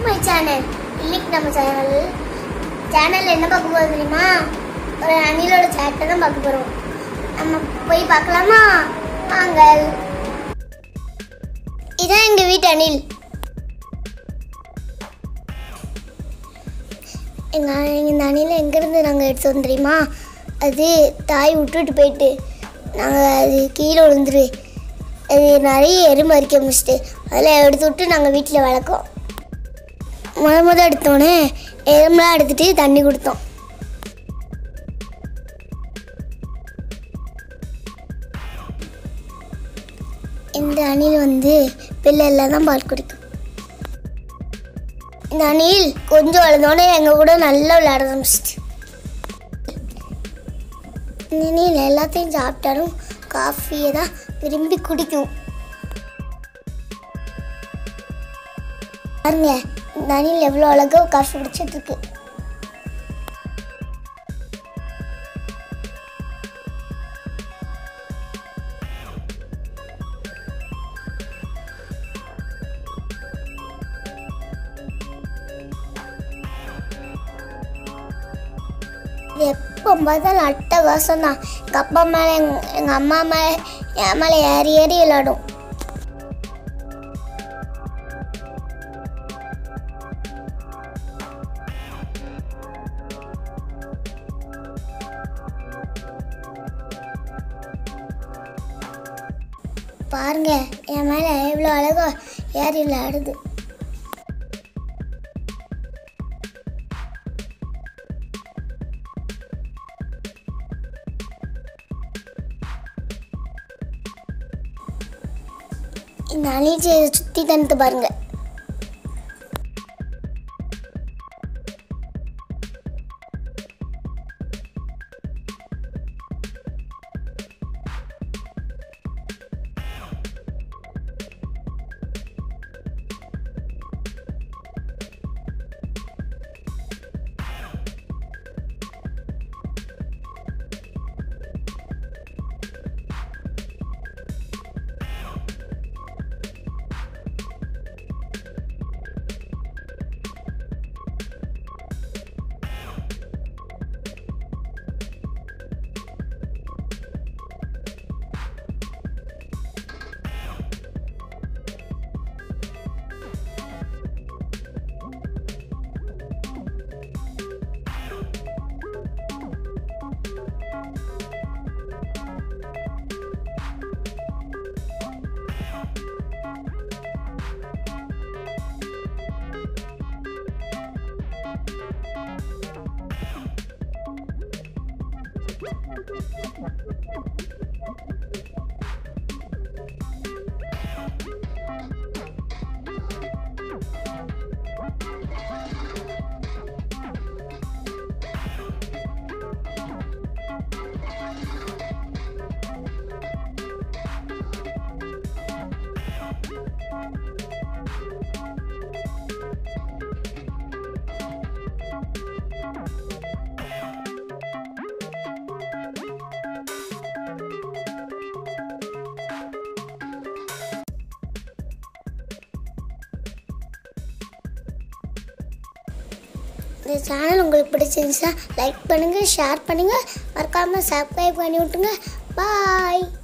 my channel இன்னைக்கு நம்ம channel சேனல்ல என்ன பார்க்க போறோம் தெரியுமா ஒரு அணிலோட சேட்டை தான் பார்க்க போறோம் நம்ம போய் பார்க்கலாமா வாங்க இதான் எங்க வீட்டு அணில் எங்க இந்த அணில எங்கேருந்து நாங்கள் எடுத்தோம் தெரியுமா அது தாய் விட்டுட்டு போயிட்டு நாங்கள் அது கீழே விழுந்துரு அது நிறைய எறும்பு அரிக்க முடிச்சிட்டு அதில் எடுத்து விட்டு நாங்கள் வீட்டில் வளர்க்கோம் முத முத எடுத்தோடனே எறும்புலாம் எடுத்துட்டு தண்ணி கொடுத்தோம் இந்த அணில் வந்து பிள்ளைல தான் பால் குடிக்கும் இந்த அணில் கொஞ்சம் வளர்ந்தோடனே எங்கள் கூட நல்லா விளையாட ஆரம்பிச்சிட்டு இந்த அணில் எல்லாத்தையும் சாப்பிட்டாலும் காஃபியை தான் விரும்பி குடிக்கும் பாருங்க இந்த அணில் எவ்வளோ அழகா காஃபி குடிச்சிட்டு இருக்கு இது எப்போ பார்த்தாலும் அட்டகாசம் தான் எங்கள் அப்பா மேலே எங்கள் எங்கள் அம்மா மேலே என் மேலே ஏறி ஏறி விளாடும் பாருங்க என் மேலே எவ்வளோ அழகா ஏறி விளையாடுது இந்த அணிச்சை சுற்றி தனித்து பாருங்க இந்த சேனல் உங்களுக்கு பிடிச்சிருந்துச்சா லைக் பண்ணுங்கள் ஷேர் பண்ணுங்கள் மறக்காமல் சப்ஸ்கிரைப் பண்ணி விட்டுங்க பாய்